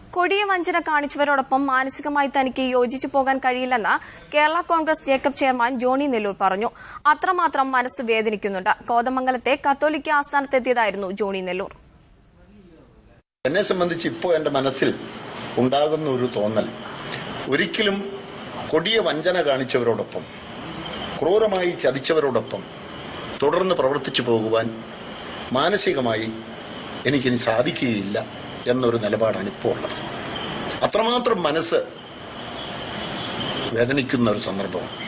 കൊടിയ വഞ്ചന കാണിച്ചവരോടൊപ്പം മാനസികമായി തനിക്ക് യോജിച്ചു പോകാൻ കഴിയില്ലെന്ന് കേരള കോൺഗ്രസ് ജേക്കബ് ചെയർമാൻ ജോണി നെല്ലൂർ പറഞ്ഞു അത്രമാത്രം മനസ്സ് വേദനിക്കുന്നുണ്ട് കോതമംഗലത്തെ കത്തോലിക്ക ആസ്ഥാനത്തെത്തിയതായിരുന്നു ജോണി നെല്ലൂർ എന്നെ സംബന്ധിച്ച് ഇപ്പോൾ എന്റെ മനസ്സിൽ ഉണ്ടാകുന്ന ഒരു തോന്നൽ ഒരിക്കലും കൊടിയ വഞ്ചന കാണിച്ചവരോടൊപ്പം ക്രൂരമായി ചതിച്ചവരോടൊപ്പം തുടർന്ന് പ്രവർത്തിച്ചു പോകുവാൻ മാനസികമായി എനിക്കിനി സാധിക്കുകയില്ല എന്നൊരു നിലപാടാണ് ഇപ്പോൾ ഉള്ളത് അത്രമാത്രം മനസ്സ് വേദനിക്കുന്ന ഒരു സന്ദർഭമാണ്